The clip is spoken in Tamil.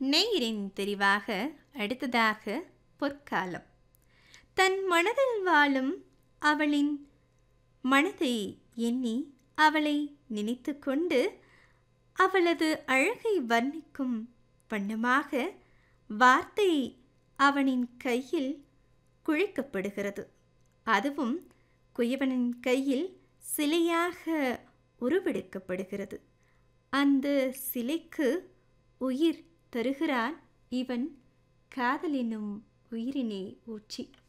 நேயரின் தெரிவாக அடுத்ததாக பொற்காலம் தன் மனதில் வாழும் அவளின் மனதை எண்ணி அவளை நினைத்து கொண்டு அவளது அழகை வர்ணிக்கும் வண்ணமாக வார்த்தை அவனின் கையில் குழைக்கப்படுகிறது அதுவும் குயவனின் கையில் சிலையாக உருவெடுக்கப்படுகிறது அந்த சிலைக்கு உயிர் தருகிறான் இவன் காதலினும் உயிரினை ஊற்றி